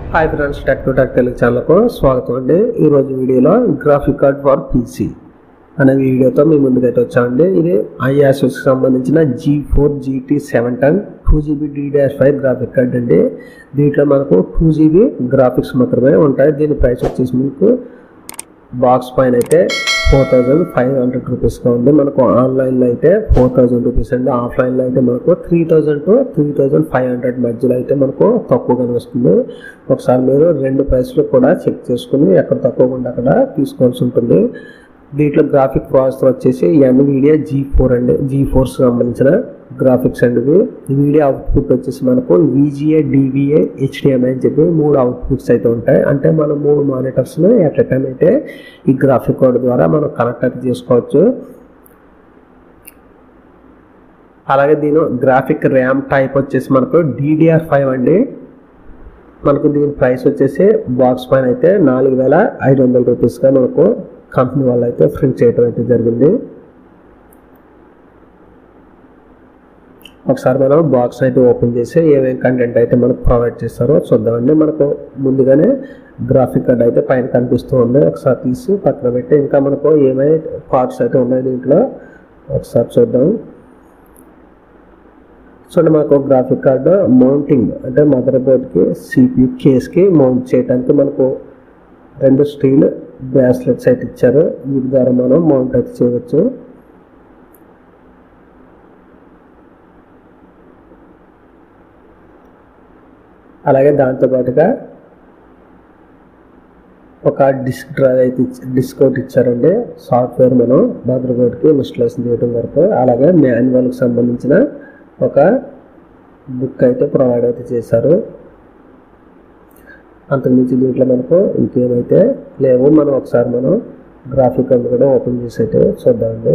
hi friends tech to tech Telugu ఛానల్కు స్వాగతం అండి ఈరోజు వీడియోలో గ్రాఫిక్ కార్డ్ ఫర్ పీసీ అనే వీడియోతో మీ ముందుకైతే వచ్చామండి ఇది ఐఆర్ఎస్కి సంబంధించిన G four GT seven ten two GB D dash five graphic card అండి దీంట్లో మనకు టూ జీబీ గ్రాఫిక్స్ మాత్రమే ఉంటాయి దీని ప్రైస్ వచ్చేసి మీకు బాక్స్ పైన అయితే ఫోర్ థౌజండ్ ఫైవ్ హండ్రెడ్ రూపీస్గా ఉంది మనకు ఆన్లైన్లో అయితే ఫోర్ థౌజండ్ రూపీస్ అండి ఆఫ్లైన్లో అయితే మనకు three thousand two three thousand five hundred మధ్యలో అయితే మనకు తక్కువగానే వస్తుంది ఒకసారి మీరు రెండు ప్రైస్లు కూడా చెక్ చేసుకుని ఎక్కడ తక్కువగా ఉంటే అక్కడ తీసుకోవాల్సి ఉంటుంది దీంట్లో గ్రాఫిక్ ప్రాసెసర్ వచ్చేసి ఎన్విడియా జీ ఫోర్ అండి జీ ఫోర్స్ సంబంధించిన గ్రాఫిక్స్ అండి ఇవి ఈ వీడియో అవుట్పుట్ వచ్చేసి మనకు విజిఏ డివిఏ హెచ్డిఎంఐ అని చెప్పి మూడు అవుట్పుట్స్ అయితే ఉంటాయి అంటే మనం మూడు మానిటర్స్ని ఎట్ ఎ టైం అయితే ఈ గ్రాఫిక్ కార్డ్ ద్వారా మనం కనెక్ట్ అయితే చేసుకోవచ్చు అలాగే దీని గ్రాఫిక్ ర్యామ్ టైప్ వచ్చేసి మనకు డిడిఆర్ ఫైవ్ అండి మనకు దీని ప్రైస్ వచ్చేసి బాక్స్ పైన అయితే నాలుగు వేల ఐదు వందల రూపీస్గా మనకు కంపెనీ వాళ్ళు అయితే ప్రింట్ చేయడం అయితే జరిగింది ఒకసారి మనం బాక్స్ అయితే ఓపెన్ చేసి ఏమేమి కంటెంట్ అయితే మనకు ప్రొవైడ్ చేస్తారో చూద్దామండి మనకు ముందుగానే గ్రాఫిక్ కార్డ్ అయితే పైన కనిపిస్తూ ఉంది ఒకసారి తీసి పక్కన పెట్టి ఇంకా మనకు ఏమేమి పార్ట్స్ అయితే ఉన్నాయి దీంట్లో ఒకసారి చూద్దాం చూడండి మనకు గ్రాఫిక్ కార్డు మౌంటింగ్ అంటే మదర్ బోర్డ్కి సిపియు కేస్కి మౌంట్ చేయడానికి మనకు రెండు స్టీల్ బ్రాస్లెట్స్ అయితే ఇచ్చారు వీటి ద్వారా మనం మౌంట్ అయితే చేయవచ్చు అలాగే దాంతో పాటుగా ఒక డిస్క్ డ్రైవ్ అయితే డిస్క్ ఒకటి ఇచ్చారండి సాఫ్ట్వేర్ మనం మదర్ బోర్డ్కి ఇన్స్టలేషన్ చేయడం వరకు అలాగే మాన్యువల్కి సంబంధించిన ఒక బుక్ అయితే ప్రొవైడ్ అయితే చేశారు అంతకుమించి దీంట్లో మనకు ఇంకేమైతే లేవు మనం ఒకసారి మనం గ్రాఫిక్ అది కూడా ఓపెన్ చేసి అయితే చూద్దామండి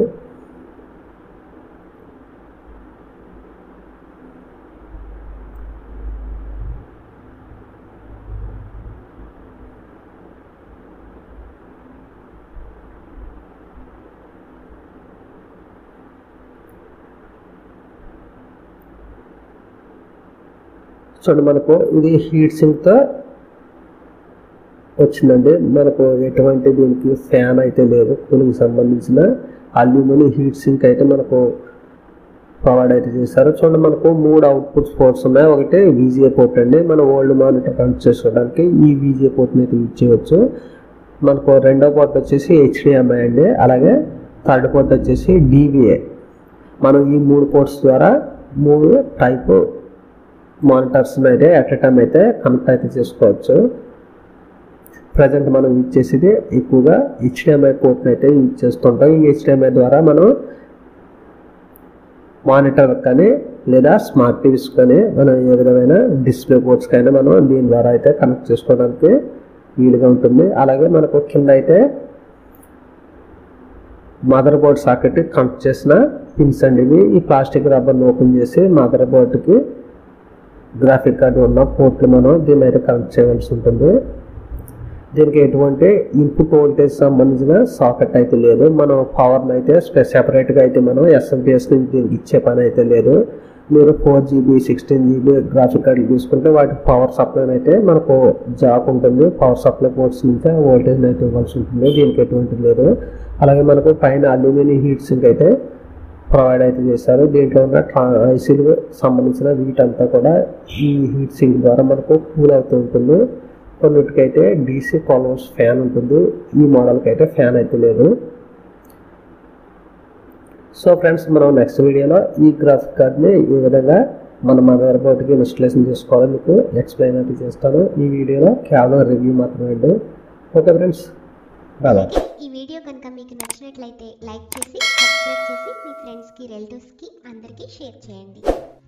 చూడండి మనకు ఇది హీట్ సింక్తో వచ్చిందండి మనకు ఎటువంటి దీనికి ఫ్యాన్ అయితే లేదు కూలింగ్ సంబంధించిన అల్యూమినియం హీట్ సింక్ అయితే మనకు ప్రొవైడ్ అయితే చేశారు చూడండి మనకు మూడు అవుట్పుట్స్ పోర్ట్స్ ఉన్నాయి ఒకటి వీజీఏ పోర్ట్ అండి మన ఓల్డ్ మానిటర్ కనెక్ట్ చేసుకోవడానికి ఈ వీజీఏ పోర్ట్ని అయితే యూజ్ చేయవచ్చు మనకు రెండో పోర్ట్ వచ్చేసి హెచ్డిఎంఐ అండి అలాగే థర్డ్ పోర్ట్ వచ్చేసి డివిఏ మనం ఈ మూడు పోర్ట్స్ ద్వారా మూడు టైప్ మానిటర్స్ అయితే అట్ ఎ టైం అయితే కనెక్ట్ అయితే చేసుకోవచ్చు ప్రజెంట్ మనం యూజ్ చేసేది ఎక్కువగా హెచ్డిఎంఐ పోర్ట్ని అయితే యూజ్ చేస్తుంటాం ఈ హెచ్డిఎంఐ ద్వారా మనం మానిటర్ కానీ లేదా స్మార్ట్ టీవీస్ కానీ మనం ఏ విధమైన డిస్ప్లే పోర్ట్స్ కైనా మనం దీని ద్వారా అయితే కనెక్ట్ చేసుకోవడానికి వీలుగా ఉంటుంది అలాగే మనకు కింద అయితే మదర్ బోర్డ్ సాకెట్ కనెక్ట్ చేసిన పిన్స్ అండి ఇవి ఈ ప్లాస్టిక్ రబ్బర్ని ఓపెన్ చేసి మదర్ బోర్డ్కి గ్రాఫిక్ కార్డు ఉన్న పోర్ట్లు మనం దీన్ని అయితే కనెక్ట్ చేయవలసి ఉంటుంది దీనికి ఎటువంటి ఇన్పుట్ వోల్టేజ్ సంబంధించిన సాకెట్ అయితే లేదు మనం పవర్ని అయితే సెపరేట్గా అయితే మనం ఎస్ఎంపిఎస్ దీనికి ఇచ్చే పని అయితే లేదు మీరు four GB sixteen GB graphic cards తీసుకుంటే వాటి పవర్ సప్లై అయితే మనకు జాక్ ఉంటుంది పవర్ సప్లై పోర్ట్స్ నుంచి వోల్టేజ్ అయితే ఇవ్వాల్సి ఉంటుంది దీనికి ఎటువంటి లేదు అలాగే మనకు పైన అల్యూమినియం హీట్ సింక్ అయితే ప్రొవైడ్ అయితే చేశారు దీంట్లో ఉన్న ఐసీలు సంబంధించిన వీటంతా కూడా ఈ హీట్ సింక్ ద్వారా మనకు కూల్ అవుతూ ఉంటుంది కొన్నిటికైతే డీసీ కాలర్స్ ఫ్యాన్ ఉంటుంది ఈ మోడల్కి అయితే ఫ్యాన్ అయితే లేదు సో ఫ్రెండ్స్ మనం నెక్స్ట్ వీడియోలో ఈ గ్రాఫిక్ కార్డ్ని ఈ విధంగా మన మదర్ బోర్డ్కి ఇన్స్టలేషన్ చేసుకోవాలని మీకు ఎక్స్ప్లెయిన్ అయితే చేస్తాను ఈ వీడియోలో కేవలం రివ్యూ మాత్రమే అండి ఓకే ఫ్రెండ్స్ బాగా ఈ వీడియో కనుక మీకు నచ్చినట్లయితే లైక్ చేసి సబ్స్క్రైబ్ చేసి మీ ఫ్రెండ్స్కి రిలేటివ్స్కి అందరికీ షేర్ చేయండి